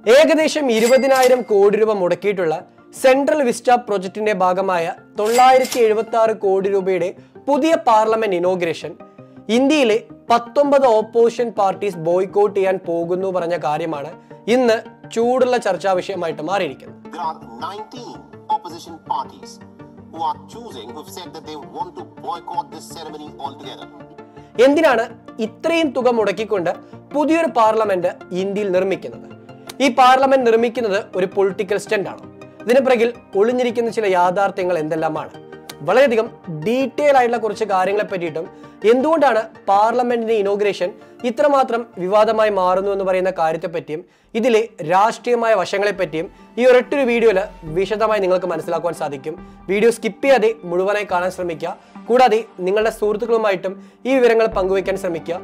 ഏകദേശം ഇരുപതിനായിരം കോടി രൂപ മുടക്കിയിട്ടുള്ള സെൻട്രൽ വിസ്റ്റ പ്രൊജക്ടിന്റെ ഭാഗമായ തൊള്ളായിരത്തി എഴുപത്തി ആറ് കോടി രൂപയുടെ പുതിയ പാർലമെന്റ് ഇനോഗ്രേഷൻ ഇന്ത്യയിലെ പത്തൊമ്പത് ഓപ്പോസിഷൻ പാർട്ടീസ് ബോയ്ക്കോട്ട് ചെയ്യാൻ പോകുന്നു പറഞ്ഞ കാര്യമാണ് ഇന്ന് ചൂടുള്ള ചർച്ചാ വിഷയമായിട്ട് മാറിയിരിക്കുന്നത് There are 19 opposition parties who are choosing, who've said that they want to boycott this ceremony altogether. എന്തിനാണ് ഇത്രയും തുക മുടക്കിക്കൊണ്ട് പുതിയൊരു പാർലമെന്റ് ഇന്ത്യയിൽ നിർമ്മിക്കുന്നത് ഈ പാർലമെന്റ് നിർമ്മിക്കുന്നത് ഒരു പൊളിറ്റിക്കൽ സ്റ്റെൻഡ് ആണോ ഇതിന് പിറകിൽ ഒളിഞ്ഞിരിക്കുന്ന ചില യാഥാർത്ഥ്യങ്ങൾ എന്തെല്ലാമാണ് വളരെയധികം ഡീറ്റെയിൽ ആയിട്ടുള്ള കുറച്ച് കാര്യങ്ങളെ പറ്റിയിട്ടും എന്തുകൊണ്ടാണ് പാർലമെന്റിന്റെ ഇനോഗ്രേഷൻ ഇത്രമാത്രം വിവാദമായി മാറുന്നു എന്ന് പറയുന്ന കാര്യത്തെപ്പറ്റിയും ഇതിലെ രാഷ്ട്രീയമായ വശങ്ങളെപ്പറ്റിയും ഈ ഒരൊറ്റൊരു വീഡിയോയിൽ വിശദമായി നിങ്ങൾക്ക് മനസ്സിലാക്കുവാൻ സാധിക്കും വീഡിയോ സ്കിപ്പ് ചെയ്യാതെ മുഴുവനായി കാണാൻ ശ്രമിക്കുക കൂടാതെ നിങ്ങളുടെ സുഹൃത്തുക്കളുമായിട്ടും ഈ വിവരങ്ങൾ പങ്കുവയ്ക്കാൻ ശ്രമിക്കുക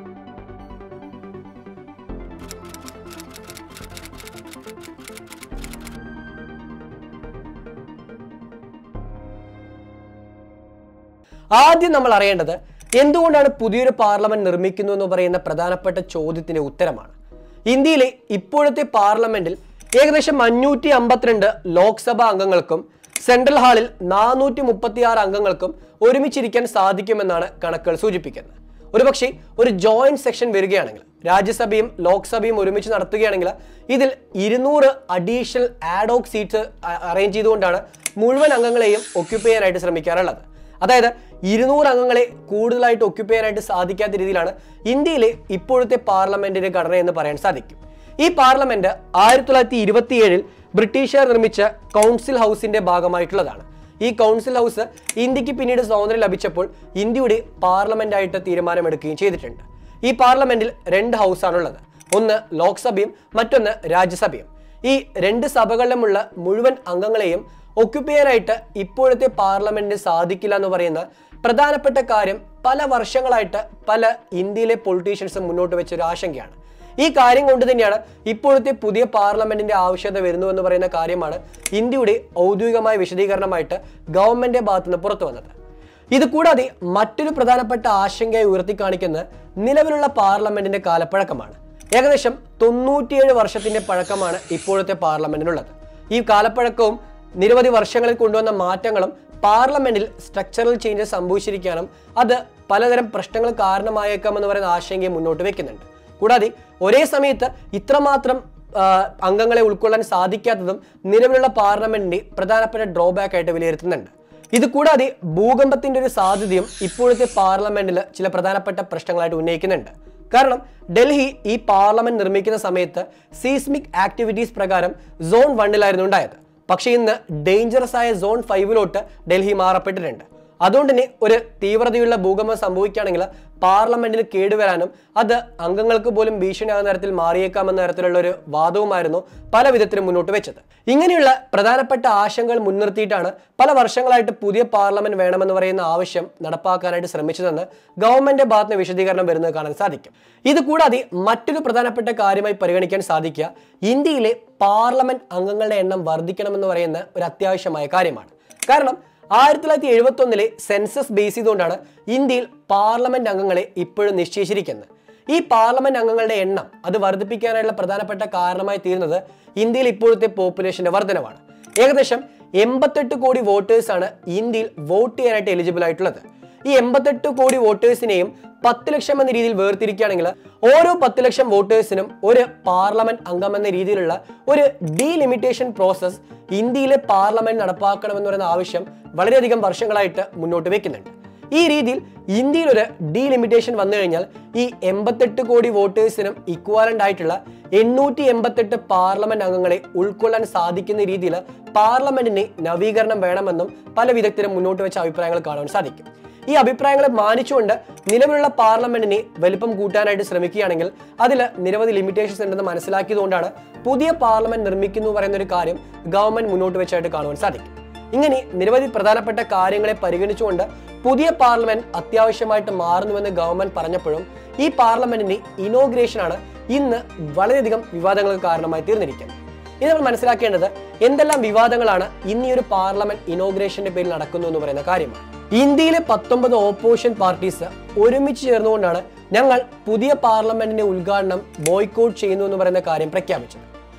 ആദ്യം നമ്മൾ അറിയേണ്ടത് എന്തുകൊണ്ടാണ് പുതിയൊരു പാർലമെന്റ് നിർമ്മിക്കുന്നു എന്ന് പറയുന്ന പ്രധാനപ്പെട്ട ചോദ്യത്തിന്റെ ഉത്തരമാണ് ഇന്ത്യയിലെ ഇപ്പോഴത്തെ പാർലമെന്റിൽ ഏകദേശം അഞ്ഞൂറ്റി അമ്പത്തിരണ്ട് ലോക്സഭാ അംഗങ്ങൾക്കും സെൻട്രൽ ഹാളിൽ നാനൂറ്റി മുപ്പത്തി ആറ് അംഗങ്ങൾക്കും ഒരുമിച്ചിരിക്കാൻ സാധിക്കുമെന്നാണ് കണക്കുകൾ സൂചിപ്പിക്കുന്നത് ഒരുപക്ഷെ ഒരു ജോയിന്റ് സെക്ഷൻ വരികയാണെങ്കിൽ രാജ്യസഭയും ലോക്സഭയും ഒരുമിച്ച് നടത്തുകയാണെങ്കിൽ ഇതിൽ ഇരുന്നൂറ് അഡീഷണൽ ആഡോക് സീറ്റ്സ് അറേഞ്ച് ചെയ്തുകൊണ്ടാണ് മുഴുവൻ അംഗങ്ങളെയും ഒക്യുപ്പൈ ചെയ്യാനായിട്ട് ശ്രമിക്കാറുള്ളത് അതായത് ഇരുന്നൂറ് അംഗങ്ങളെ കൂടുതലായിട്ട് ഒക്യുപ്പൈ ചെയ്യാനായിട്ട് സാധിക്കാത്ത രീതിയിലാണ് ഇന്ത്യയിലെ ഇപ്പോഴത്തെ പാർലമെന്റിന്റെ ഘടന എന്ന് പറയാൻ സാധിക്കും ഈ പാർലമെന്റ് ആയിരത്തി തൊള്ളായിരത്തി ഇരുപത്തിയേഴിൽ ബ്രിട്ടീഷുകാർ നിർമ്മിച്ച കൗൺസിൽ ഹൗസിന്റെ ഭാഗമായിട്ടുള്ളതാണ് ഈ കൗൺസിൽ ഹൗസ് ഇന്ത്യക്ക് പിന്നീട് സ്വാതന്ത്ര്യം ലഭിച്ചപ്പോൾ ഇന്ത്യയുടെ പാർലമെന്റ് ആയിട്ട് തീരുമാനമെടുക്കുകയും ചെയ്തിട്ടുണ്ട് ഈ പാർലമെന്റിൽ രണ്ട് ഹൗസാണുള്ളത് ഒന്ന് ലോക്സഭയും മറ്റൊന്ന് രാജ്യസഭയും ഈ രണ്ട് സഭകളിലുമുള്ള മുഴുവൻ അംഗങ്ങളെയും ഒക്യുപ്പൈ ചെയ്യാനായിട്ട് ഇപ്പോഴത്തെ പാർലമെന്റിന് സാധിക്കില്ല എന്ന് പറയുന്ന പ്രധാനപ്പെട്ട കാര്യം പല വർഷങ്ങളായിട്ട് പല ഇന്ത്യയിലെ പൊളിറ്റീഷ്യൻസും മുന്നോട്ട് വെച്ച ഒരു ആശങ്കയാണ് ഈ കാര്യം കൊണ്ട് തന്നെയാണ് ഇപ്പോഴത്തെ പുതിയ പാർലമെന്റിന്റെ ആവശ്യകത വരുന്നു എന്ന് പറയുന്ന കാര്യമാണ് ഇന്ത്യയുടെ ഔദ്യോഗികമായ വിശദീകരണമായിട്ട് ഗവൺമെന്റിന്റെ ഭാഗത്തുനിന്ന് പുറത്തു വന്നത് ഇത് കൂടാതെ മറ്റൊരു പ്രധാനപ്പെട്ട ആശങ്കയായി ഉയർത്തി കാണിക്കുന്നത് നിലവിലുള്ള പാർലമെന്റിന്റെ കാലപ്പഴക്കമാണ് ഏകദേശം തൊണ്ണൂറ്റിയേഴ് വർഷത്തിന്റെ പഴക്കമാണ് ഇപ്പോഴത്തെ പാർലമെന്റിനുള്ളത് ഈ കാലപ്പഴക്കവും നിരവധി വർഷങ്ങളിൽ കൊണ്ടുവന്ന മാറ്റങ്ങളും പാർലമെന്റിൽ സ്ട്രക്ചറൽ ചേഞ്ചസ് സംഭവിച്ചിരിക്കാനും അത് പലതരം പ്രശ്നങ്ങൾ കാരണമായേക്കാമെന്ന് പറയുന്ന ആശങ്കയെ മുന്നോട്ട് വെക്കുന്നുണ്ട് കൂടാതെ ഒരേ സമയത്ത് ഇത്രമാത്രം ആ, അംഗങ്ങളെ ഉൾക്കൊള്ളാൻ സാധിക്കാത്തതും നിലവിലുള്ള പാർലമെന്റിന്റെ പ്രധാനപ്പെട്ട ഡ്രോബാക്ക് ആയിട്ട് വിലയിരുത്തുന്നുണ്ട് ഇത് കൂടാതെ ഭൂകമ്പത്തിന്റെ ഒരു സാധ്യതയും ഇപ്പോഴത്തെ പാർലമെന്റിൽ ചില പ്രധാനപ്പെട്ട പ്രശ്നങ്ങളായിട്ട് ഉന്നയിക്കുന്നുണ്ട് കാരണം ഡൽഹി ഈ പാർലമെന്റ് നിർമ്മിക്കുന്ന സമയത്ത് സീസ്മിക് ആക്ടിവിറ്റീസ് പ്രകാരം സോൺ വണ്ണിലായിരുന്നു ഉണ്ടായത് പക്ഷേ ഇന്ന് ഡേഞ്ചറസ് ആയ സോൺ ഫൈവിലോട്ട് ഡൽഹി മാറപ്പെട്ടിട്ടുണ്ട് അതുകൊണ്ട് തന്നെ ഒരു തീവ്രതയുള്ള ഭൂകമ്പം സംഭവിക്കുകയാണെങ്കിൽ പാർലമെന്റിന് കേടുവരാനും അത് അംഗങ്ങൾക്ക് പോലും ഭീഷണിയാകുന്ന തരത്തിൽ മാറിയേക്കാമെന്ന തരത്തിലുള്ള ഒരു വാദവുമായിരുന്നു പല വിധത്തിലും മുന്നോട്ട് വെച്ചത് ഇങ്ങനെയുള്ള പ്രധാനപ്പെട്ട ആശങ്കകൾ മുൻനിർത്തിയിട്ടാണ് പല വർഷങ്ങളായിട്ട് പുതിയ പാർലമെന്റ് വേണമെന്ന് പറയുന്ന ആവശ്യം നടപ്പാക്കാനായിട്ട് ശ്രമിച്ചതെന്ന് ഗവൺമെന്റ് ഭാഗത്ത് വിശദീകരണം വരുന്നത് കാണാൻ സാധിക്കും ഇത് കൂടാതെ മറ്റൊരു പ്രധാനപ്പെട്ട കാര്യമായി പരിഗണിക്കാൻ സാധിക്കുക ഇന്ത്യയിലെ പാർലമെന്റ് അംഗങ്ങളുടെ എണ്ണം വർദ്ധിക്കണമെന്ന് പറയുന്ന ഒരു അത്യാവശ്യമായ കാര്യമാണ് കാരണം ആയിരത്തി തൊള്ളായിരത്തി എഴുപത്തി ഒന്നിലെ സെൻസസ് ബേസ് ചെയ്തുകൊണ്ടാണ് ഇന്ത്യയിൽ പാർലമെന്റ് അംഗങ്ങളെ ഇപ്പോഴും നിശ്ചയിച്ചിരിക്കുന്നത് ഈ പാർലമെന്റ് അംഗങ്ങളുടെ എണ്ണം അത് വർദ്ധിപ്പിക്കാനായുള്ള പ്രധാനപ്പെട്ട കാരണമായി തീരുന്നത് ഇന്ത്യയിൽ ഇപ്പോഴത്തെ പോപ്പുലേഷന്റെ വർധനവാണ് ഏകദേശം എൺപത്തെട്ട് കോടി വോട്ടേഴ്സ് ആണ് ഇന്ത്യയിൽ വോട്ട് ചെയ്യാനായിട്ട് എലിജിബിൾ ആയിട്ടുള്ളത് ഈ എൺപത്തെട്ട് കോടി വോട്ടേഴ്സിനെയും പത്ത് ലക്ഷം എന്ന രീതിയിൽ വേർതിരിക്കുകയാണെങ്കിൽ ഓരോ പത്ത് ലക്ഷം വോട്ടേഴ്സിനും ഒരു പാർലമെന്റ് അംഗം എന്ന രീതിയിലുള്ള ഒരു ഡീലിമിറ്റേഷൻ പ്രോസസ് ഇന്ത്യയിലെ പാർലമെന്റ് നടപ്പാക്കണമെന്ന് പറയുന്ന ആവശ്യം വളരെയധികം വർഷങ്ങളായിട്ട് മുന്നോട്ട് വെക്കുന്നുണ്ട് ഈ രീതിയിൽ ഇന്ത്യയിൽ ഒരു ഡീലിമിറ്റേഷൻ വന്നു കഴിഞ്ഞാൽ ഈ എൺപത്തെട്ട് കോടി വോട്ടേഴ്സിനും ഇക്വാലന്റ് ആയിട്ടുള്ള എണ്ണൂറ്റി എൺപത്തെട്ട് പാർലമെന്റ് അംഗങ്ങളെ ഉൾക്കൊള്ളാൻ സാധിക്കുന്ന രീതിയിൽ പാർലമെന്റിന് നവീകരണം വേണമെന്നും പല വിദഗ്ധരും മുന്നോട്ട് വെച്ച അഭിപ്രായങ്ങൾ കാണാൻ സാധിക്കും ഈ അഭിപ്രായങ്ങളെ മാനിച്ചുകൊണ്ട് നിലവിലുള്ള പാർലമെന്റിനെ വലിപ്പം കൂട്ടാനായിട്ട് ശ്രമിക്കുകയാണെങ്കിൽ അതിൽ നിരവധി ലിമിറ്റേഷൻസ് ഉണ്ടെന്ന് മനസ്സിലാക്കിയതുകൊണ്ടാണ് പുതിയ പാർലമെന്റ് നിർമ്മിക്കുന്നു പറയുന്ന ഒരു കാര്യം ഗവൺമെന്റ് മുന്നോട്ട് വെച്ചായിട്ട് കാണുവാൻ സാധിക്കും ഇങ്ങനെ നിരവധി പ്രധാനപ്പെട്ട കാര്യങ്ങളെ പരിഗണിച്ചുകൊണ്ട് പുതിയ പാർലമെന്റ് അത്യാവശ്യമായിട്ട് മാറുന്നുവെന്ന് ഗവൺമെന്റ് പറഞ്ഞപ്പോഴും ഈ പാർലമെന്റിന്റെ ഇനോഗ്രേഷൻ ആണ് ഇന്ന് വളരെയധികം വിവാദങ്ങൾക്ക് കാരണമായി തീർന്നിരിക്കുന്നത് ഇത് നമ്മൾ മനസ്സിലാക്കേണ്ടത് എന്തെല്ലാം വിവാദങ്ങളാണ് ഇന്ന് ഈ ഒരു പാർലമെന്റ് ഇനോഗ്രേഷന്റെ പേരിൽ നടക്കുന്നു എന്ന് പറയുന്ന കാര്യമാണ് ഇന്ത്യയിലെ പത്തൊമ്പത് ഓപ്പോസിഷൻ പാർട്ടീസ് ഒരുമിച്ച് ചേർന്നുകൊണ്ടാണ് ഞങ്ങൾ പുതിയ പാർലമെന്റിന്റെ ഉദ്ഘാടനം ബോയ്ക്കോട്ട് ചെയ്യുന്നു എന്ന് പറയുന്ന കാര്യം പ്രഖ്യാപിച്ചത്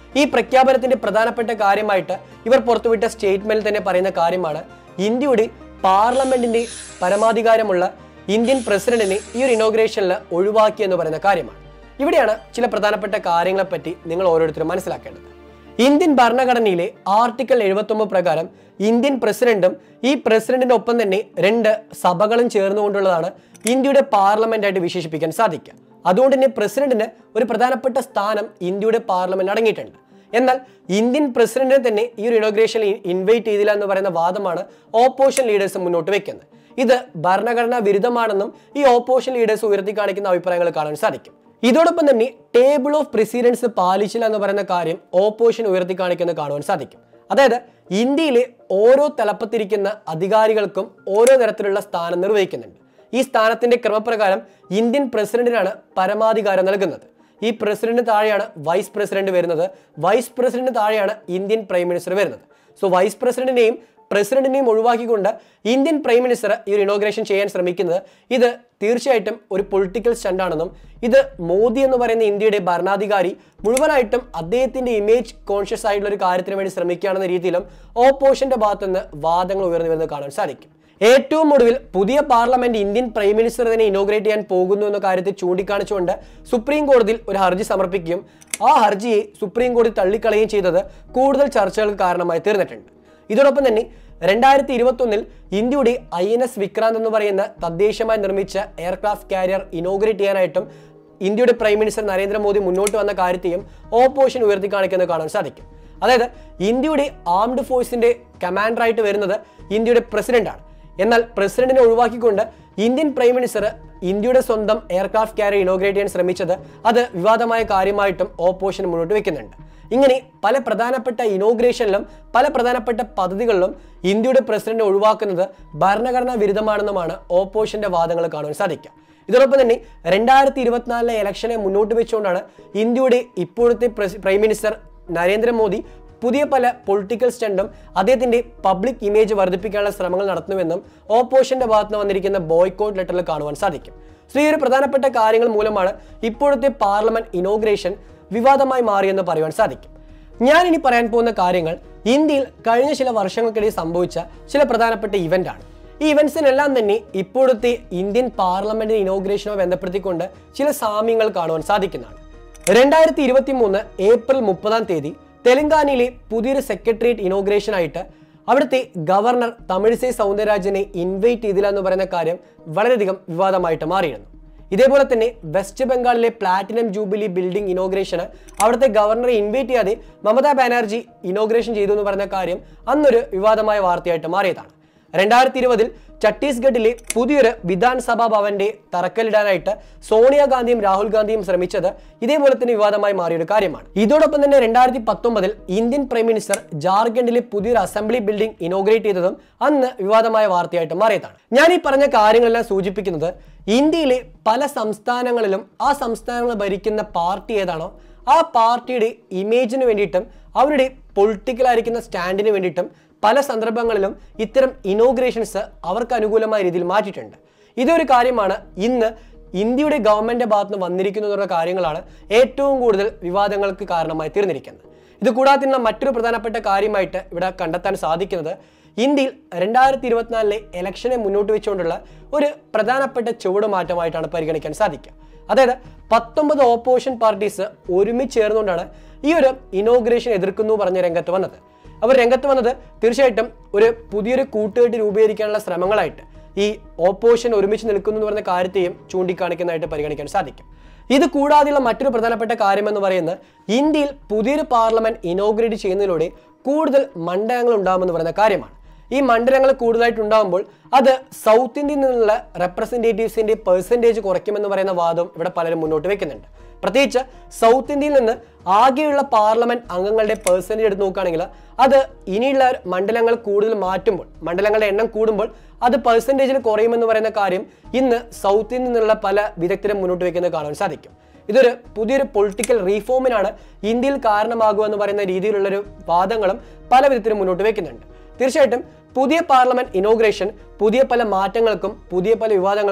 ഈ പ്രഖ്യാപനത്തിന്റെ പ്രധാനപ്പെട്ട കാര്യമായിട്ട് ഇവർ പുറത്തുവിട്ട സ്റ്റേറ്റ്മെന്റിൽ തന്നെ പറയുന്ന കാര്യമാണ് ഇന്ത്യയുടെ പാർലമെന്റിന്റെ പരമാധികാരമുള്ള ഇന്ത്യൻ പ്രസിഡന്റിനെ ഈ ഒരു ഇനോഗ്രേഷനിൽ ഒഴിവാക്കി എന്ന് പറയുന്ന കാര്യമാണ് ഇവിടെയാണ് ചില പ്രധാനപ്പെട്ട കാര്യങ്ങളെപ്പറ്റി നിങ്ങൾ ഓരോരുത്തരും മനസ്സിലാക്കേണ്ടത് ഇന്ത്യൻ ഭരണഘടനയിലെ ആർട്ടിക്കിൾ എഴുപത്തി പ്രകാരം ഇന്ത്യൻ പ്രസിഡന്റും ഈ പ്രസിഡന്റിന്റെ ഒപ്പം തന്നെ രണ്ട് സഭകളും ചേർന്നുകൊണ്ടുള്ളതാണ് ഇന്ത്യയുടെ പാർലമെന്റ് ആയിട്ട് വിശേഷിപ്പിക്കാൻ സാധിക്കുക അതുകൊണ്ട് തന്നെ പ്രസിഡന്റിന് ഒരു പ്രധാനപ്പെട്ട സ്ഥാനം ഇന്ത്യയുടെ പാർലമെന്റ് അടങ്ങിയിട്ടുണ്ട് എന്നാൽ ഇന്ത്യൻ പ്രസിഡന്റിനെ തന്നെ ഈ ഒരു ഇനോഗ്രേഷനിൽ ഇൻവൈറ്റ് ചെയ്തില്ല എന്ന് പറയുന്ന വാദമാണ് ഓപ്പോസിഷൻ ലീഡേഴ്സ് മുന്നോട്ട് വെക്കുന്നത് ഇത് ഭരണഘടനാ വിരുദ്ധമാണെന്നും ഈ ഓപ്പോസിഷൻ ലീഡേഴ്സ് ഉയർത്തി കാണിക്കുന്ന അഭിപ്രായങ്ങൾ കാണാൻ സാധിക്കും ഇതോടൊപ്പം തന്നെ ടേബിൾ ഓഫ് പ്രസിഡൻസ് പാലിച്ചില്ല എന്ന് പറയുന്ന കാര്യം ഓപ്പോസിഷൻ ഉയർത്തി കാണിക്കുന്നത് കാണുവാൻ സാധിക്കും അതായത് ഇന്ത്യയിലെ ഓരോ തലപ്പത്തിരിക്കുന്ന അധികാരികൾക്കും ഓരോ തരത്തിലുള്ള സ്ഥാനം നിർവഹിക്കുന്നുണ്ട് ഈ സ്ഥാനത്തിന്റെ ക്രമപ്രകാരം ഇന്ത്യൻ പ്രസിഡന്റിനാണ് പരമാധികാരം നൽകുന്നത് ഈ പ്രസിഡന്റിന് താഴെയാണ് വൈസ് പ്രസിഡന്റ് വരുന്നത് വൈസ് പ്രസിഡന്റിന് താഴെയാണ് ഇന്ത്യൻ പ്രൈം മിനിസ്റ്റർ വരുന്നത് സോ വൈസ് പ്രസിഡന്റിനെയും പ്രസിഡന്റിനെയും ഒഴിവാക്കിക്കൊണ്ട് ഇന്ത്യൻ പ്രൈം മിനിസ്റ്റർ ഈ ഒരു ഇനോഗ്രേഷൻ ചെയ്യാൻ ശ്രമിക്കുന്നത് ഇത് തീർച്ചയായിട്ടും ഒരു പൊളിറ്റിക്കൽ സ്റ്റണ്ടാണെന്നും ഇത് മോദി എന്ന് പറയുന്ന ഇന്ത്യയുടെ ഭരണാധികാരി മുഴുവനായിട്ടും അദ്ദേഹത്തിന്റെ ഇമേജ് കോൺഷ്യസ് ആയിട്ടുള്ള ഒരു കാര്യത്തിന് വേണ്ടി ശ്രമിക്കുകയാണെന്ന രീതിയിലും ഓപ്പോസിഷന്റെ ഭാഗത്തുനിന്ന് വാദങ്ങൾ ഉയർന്നു വരുന്നത് കാണാൻ സാധിക്കും ഏറ്റവും ഒടുവിൽ പുതിയ പാർലമെന്റ് ഇന്ത്യൻ പ്രൈം മിനിസ്റ്റർ തന്നെ ഇനോഗ്രേറ്റ് ചെയ്യാൻ പോകുന്നു എന്ന കാര്യത്തെ ചൂണ്ടിക്കാണിച്ചുകൊണ്ട് സുപ്രീം കോടതിയിൽ ഒരു ഹർജി സമർപ്പിക്കുകയും ആ ഹർജിയെ സുപ്രീം കോടതി തള്ളിക്കളയുകയും ചെയ്തത് കൂടുതൽ ചർച്ചകൾക്ക് കാരണമായി തീർന്നിട്ടുണ്ട് ഇതോടൊപ്പം തന്നെ രണ്ടായിരത്തി ഇരുപത്തി ഒന്നിൽ ഇന്ത്യയുടെ ഐ എൻ എസ് വിക്രാന്ത് എന്ന് പറയുന്ന തദ്ദേശമായി നിർമ്മിച്ച എയർക്രാഫ്റ്റ് കാരിയർ ഇനോഗ്രേറ്റ് ചെയ്യാനായിട്ടും ഇന്ത്യയുടെ പ്രൈം മിനിസ്റ്റർ നരേന്ദ്രമോദി മുന്നോട്ട് വന്ന കാര്യത്തെയും ഓപ്പോസിഷൻ ഉയർത്തി കാണിക്കുന്നത് കാണാൻ സാധിക്കും അതായത് ഇന്ത്യയുടെ ആംഡ് ഫോഴ്സിന്റെ കമാൻഡറായിട്ട് വരുന്നത് ഇന്ത്യയുടെ പ്രസിഡന്റാണ് എന്നാൽ പ്രസിഡന്റിനെ ഒഴിവാക്കിക്കൊണ്ട് ഇന്ത്യൻ പ്രൈം മിനിസ്റ്റർ ഇന്ത്യയുടെ സ്വന്തം എയർക്രാഫ്റ്റ് കാരിയർ ഇനോഗ്രേറ്റ് ചെയ്യാൻ ശ്രമിച്ചത് അത് വിവാദമായ കാര്യമായിട്ടും ഓപ്പോസിഷൻ മുന്നോട്ട് വെക്കുന്നുണ്ട് ഇങ്ങനെ പല പ്രധാനപ്പെട്ട ഇനോഗ്രേഷനിലും പല പ്രധാനപ്പെട്ട പദ്ധതികളിലും ഇന്ത്യയുടെ പ്രസിഡന്റ് ഒഴിവാക്കുന്നത് ഭരണഘടനാ വിരുദ്ധമാണെന്നുമാണ് ഓപ്പോസിഷന്റെ വാദങ്ങൾ കാണാൻ സാധിക്കുക ഇതോടൊപ്പം തന്നെ രണ്ടായിരത്തി ഇരുപത്തിനാലിലെ ഇലക്ഷനെ മുന്നോട്ട് വെച്ചുകൊണ്ടാണ് ഇന്ത്യയുടെ ഇപ്പോഴത്തെ പ്രസ്- പ്രൈം മിനിസ്റ്റർ നരേന്ദ്രമോദി പുതിയ പല പൊളിറ്റിക്കൽ സ്റ്റണ്ടും അദ്ദേഹത്തിന്റെ പബ്ലിക് ഇമേജ് വർദ്ധിപ്പിക്കാനുള്ള ശ്രമങ്ങൾ നടത്തുന്നുവെന്നും ഓപ്പോസിഷന്റെ ഭാഗത്ത് നിന്ന് വന്നിരിക്കുന്ന ബോയ്ക്കോട്ട് ലെറ്ററിൽ കാണുവാൻ സാധിക്കും സോ ഈ ഒരു പ്രധാനപ്പെട്ട കാര്യങ്ങൾ മൂലമാണ് ഇപ്പോഴത്തെ പാർലമെന്റ് ഇനോഗ്രേഷൻ വിവാദമായി മാറിയെന്ന് പറയുവാൻ സാധിക്കും ഞാൻ ഇനി പറയാൻ പോകുന്ന കാര്യങ്ങൾ ഇന്ത്യയിൽ കഴിഞ്ഞ ചില വർഷങ്ങൾക്കിടയിൽ സംഭവിച്ച ചില പ്രധാനപ്പെട്ട ഇവന്റ് ആണ് ഈ ഇവന്റ്സിനെല്ലാം തന്നെ ഇപ്പോഴത്തെ ഇന്ത്യൻ പാർലമെന്റ് ഇനോഗ്രേഷനുമായി ബന്ധപ്പെടുത്തിക്കൊണ്ട് ചില സാമ്യങ്ങൾ കാണുവാൻ സാധിക്കുന്നതാണ് രണ്ടായിരത്തി ഇരുപത്തി മൂന്ന് ഏപ്രിൽ മുപ്പതാം തീയതി തെലങ്കാനയിലെ പുതിയൊരു സെക്രട്ടേറിയറ്റ് ഇനോഗ്രേഷൻ ആയിട്ട് അവിടുത്തെ ഗവർണർ തമിഴിസൈ സൗന്ദരരാജനെ ഇൻവൈറ്റ് ചെയ്തില്ല എന്ന് പറയുന്ന കാര്യം വളരെയധികം വിവാദമായിട്ട് മാറിയിരുന്നു ഇതേപോലെ തന്നെ വെസ്റ്റ് ബംഗാളിലെ പ്ലാറ്റിനം ജൂബിലി ബിൽഡിംഗ് ഇനോഗ്രേഷന് അവിടുത്തെ ഗവർണറെ ഇൻവൈറ്റ് ചെയ്യാതെ മമതാ ബാനർജി ഇനോഗ്രേഷൻ ചെയ്തു എന്ന് പറയുന്ന കാര്യം അന്നൊരു വിവാദമായ വാർത്തയായിട്ട് മാറിയതാണ് രണ്ടായിരത്തി ഇരുപതിൽ ഛത്തീസ്ഗഡിലെ പുതിയൊരു വിധാൻസഭാ ഭവന്റെ തറക്കല്ലിടാനായിട്ട് സോണിയാഗാന്ധിയും രാഹുൽ ഗാന്ധിയും ശ്രമിച്ചത് ഇതേപോലെ തന്നെ വിവാദമായി മാറിയൊരു കാര്യമാണ് ഇതോടൊപ്പം തന്നെ രണ്ടായിരത്തി പത്തൊമ്പതിൽ ഇന്ത്യൻ പ്രൈം മിനിസ്റ്റർ ജാർഖണ്ഡിലെ പുതിയൊരു അസംബ്ലി ബിൽഡിംഗ് ഇനോഗ്രേറ്റ് ചെയ്തതും അന്ന് വിവാദമായ വാർത്തയായിട്ട് മാറിയതാണ് ഞാൻ ഈ പറഞ്ഞ കാര്യങ്ങളെല്ലാം സൂചിപ്പിക്കുന്നത് ഇന്ത്യയിലെ പല സംസ്ഥാനങ്ങളിലും ആ സംസ്ഥാനങ്ങൾ ഭരിക്കുന്ന പാർട്ടി ഏതാണോ ആ പാർട്ടിയുടെ ഇമേജിന് വേണ്ടിയിട്ടും അവരുടെ പൊളിറ്റിക്കലായിരിക്കുന്ന സ്റ്റാൻഡിന് വേണ്ടിയിട്ടും പല സന്ദർഭങ്ങളിലും ഇത്തരം ഇനോഗ്രേഷൻസ് അവർക്ക് അനുകൂലമായ രീതിയിൽ മാറ്റിയിട്ടുണ്ട് ഇതൊരു കാര്യമാണ് ഇന്ന് ഇന്ത്യയുടെ ഗവൺമെന്റ് ഭാഗത്ത് നിന്ന് വന്നിരിക്കുന്നു എന്നുള്ള കാര്യങ്ങളാണ് ഏറ്റവും കൂടുതൽ വിവാദങ്ങൾക്ക് കാരണമായി തീർന്നിരിക്കുന്നത് ഇത് കൂടാതെ തന്നെ മറ്റൊരു പ്രധാനപ്പെട്ട കാര്യമായിട്ട് ഇവിടെ കണ്ടെത്താൻ സാധിക്കുന്നത് ഇന്ത്യയിൽ രണ്ടായിരത്തി ഇരുപത്തിനാലിലെ ഇലക്ഷനെ മുന്നോട്ട് വെച്ചുകൊണ്ടുള്ള ഒരു പ്രധാനപ്പെട്ട ചുവടുമാറ്റമായിട്ടാണ് പരിഗണിക്കാൻ സാധിക്കുക അതായത് പത്തൊമ്പത് ഓപ്പോസിഷൻ പാർട്ടീസ് ഒരുമിച്ച് ചേർന്നുകൊണ്ടാണ് ഈ ഒരു ഇനോഗ്രേഷൻ എതിർക്കുന്നു പറഞ്ഞ രംഗത്ത് വന്നത് അവർ രംഗത്ത് വന്നത് തീർച്ചയായിട്ടും ഒരു പുതിയൊരു കൂട്ടുകെട്ട് രൂപീകരിക്കാനുള്ള ശ്രമങ്ങളായിട്ട് ഈ ഓപ്പോസിഷൻ ഒരുമിച്ച് നിൽക്കുന്നു എന്ന് പറയുന്ന കാര്യത്തെയും ചൂണ്ടിക്കാണിക്കുന്നതായിട്ട് പരിഗണിക്കാൻ സാധിക്കും ഇത് കൂടാതെയുള്ള മറ്റൊരു പ്രധാനപ്പെട്ട കാര്യമെന്ന് പറയുന്നത് ഇന്ത്യയിൽ പുതിയൊരു പാർലമെന്റ് ഇനോഗ്രേറ്റ് ചെയ്യുന്നതിലൂടെ കൂടുതൽ മണ്ഡലങ്ങൾ ഉണ്ടാകുമെന്ന് പറയുന്ന കാര്യമാണ് ഈ മണ്ഡലങ്ങൾ കൂടുതലായിട്ട് ഉണ്ടാകുമ്പോൾ അത് സൗത്ത് ഇന്ത്യയിൽ നിന്നുള്ള റെപ്രസെൻറ്റേറ്റീവ്സിന്റെ പെർസെൻറ്റേജ് കുറയ്ക്കുമെന്ന് പറയുന്ന വാദം ഇവിടെ പലരും മുന്നോട്ട് വെക്കുന്നുണ്ട് പ്രത്യേകിച്ച് സൗത്ത് ഇന്ത്യയിൽ നിന്ന് ആകെയുള്ള പാർലമെന്റ് അംഗങ്ങളുടെ പെർസെൻറ്റേജ് എടുത്ത് നോക്കുകയാണെങ്കിൽ അത് ഇനിയുള്ള മണ്ഡലങ്ങൾ കൂടുതൽ മാറ്റുമ്പോൾ മണ്ഡലങ്ങളുടെ എണ്ണം കൂടുമ്പോൾ അത് പെർസെൻറ്റേജിൽ കുറയുമെന്ന് പറയുന്ന കാര്യം ഇന്ന് സൗത്ത് ഇന്ത്യയിൽ നിന്നുള്ള പല വിദഗ്ധരും മുന്നോട്ട് വെക്കുന്നത് കാണാൻ സാധിക്കും ഇതൊരു പുതിയൊരു പൊളിറ്റിക്കൽ റീഫോമിനാണ് ഇന്ത്യയിൽ കാരണമാകുക എന്ന് പറയുന്ന രീതിയിലുള്ളൊരു വാദങ്ങളും പല വിധത്തിലും മുന്നോട്ട് വെക്കുന്നുണ്ട് തീർച്ചയായിട്ടും പുതിയ പാർലമെന്റ് ഇനോഗ്രേഷൻ പുതിയ പല മാറ്റങ്ങൾക്കും പുതിയ പല വിവാദങ്ങൾക്കും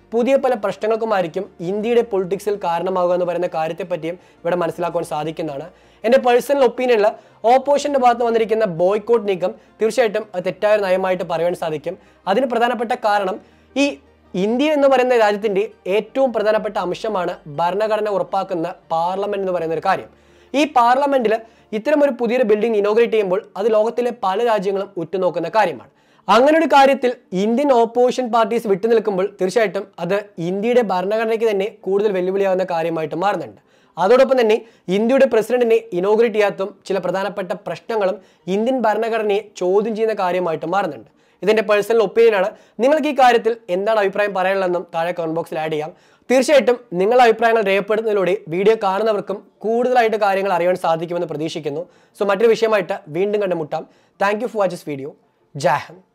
പുതിയ പല പ്രശ്നങ്ങൾക്കുമായിരിക്കും ഇന്ത്യയുടെ പൊളിറ്റിക്സിൽ കാരണമാകുക എന്ന് പറയുന്ന കാര്യത്തെപ്പറ്റിയും ഇവിടെ മനസ്സിലാക്കുവാൻ സാധിക്കുന്നതാണ് എൻ്റെ പേഴ്സണൽ ഒപ്പീനിയനിൽ ഓപ്പോസിഷൻ്റെ ഭാഗത്ത് വന്നിരിക്കുന്ന ബോയ്ക്കോട്ട് നീക്കം തീർച്ചയായിട്ടും അത് തെറ്റായ നയമായിട്ട് പറയാൻ സാധിക്കും അതിന് പ്രധാനപ്പെട്ട കാരണം ഈ ഇന്ത്യ എന്ന് പറയുന്ന രാജ്യത്തിന്റെ ഏറ്റവും പ്രധാനപ്പെട്ട അംശമാണ് ഭരണഘടന ഉറപ്പാക്കുന്ന പാർലമെന്റ് എന്ന് പറയുന്ന ഒരു കാര്യം ഈ പാർലമെന്റിൽ ഇത്തരം ഒരു പുതിയൊരു ബിൽഡിംഗ് ഇനോഗ്രേറ്റ് ചെയ്യുമ്പോൾ അത് ലോകത്തിലെ പല രാജ്യങ്ങളും ഉറ്റുനോക്കുന്ന കാര്യമാണ് അങ്ങനെ ഒരു കാര്യത്തിൽ ഇന്ത്യൻ ഓപ്പോസിഷൻ പാർട്ടീസ് വിട്ടുനിൽക്കുമ്പോൾ തീർച്ചയായിട്ടും അത് ഇന്ത്യയുടെ ഭരണഘടനയ്ക്ക് തന്നെ കൂടുതൽ വെല്ലുവിളിയാവുന്ന കാര്യമായിട്ട് മാറുന്നുണ്ട് അതോടൊപ്പം തന്നെ ഇന്ത്യയുടെ പ്രസിഡന്റിനെ ഇനോഗ്രേറ്റ് ചെയ്യാത്തതും ചില പ്രധാനപ്പെട്ട പ്രശ്നങ്ങളും ഇന്ത്യൻ ഭരണഘടനയെ ചോദ്യം ചെയ്യുന്ന കാര്യമായിട്ട് മാറുന്നുണ്ട് ഇതിന്റെ പേഴ്സണൽ ഒപ്പീനിയനാണ് നിങ്ങൾക്ക് ഈ കാര്യത്തിൽ എന്താണ് അഭിപ്രായം പറയാനുള്ളതെന്നും താഴെ കമന്റ് ബോക്സിൽ ആഡ് ചെയ്യാം തീർച്ചയായിട്ടും നിങ്ങളുടെ അഭിപ്രായങ്ങൾ രേഖപ്പെടുത്തുന്നതിലൂടെ വീഡിയോ കാണുന്നവർക്കും കൂടുതലായിട്ട് കാര്യങ്ങൾ അറിയാൻ സാധിക്കുമെന്ന് പ്രതീക്ഷിക്കുന്നു സോ മറ്റൊരു വിഷയമായിട്ട് വീണ്ടും കണ്ടുമുട്ടാം thank you for watch this video ജാഹൻ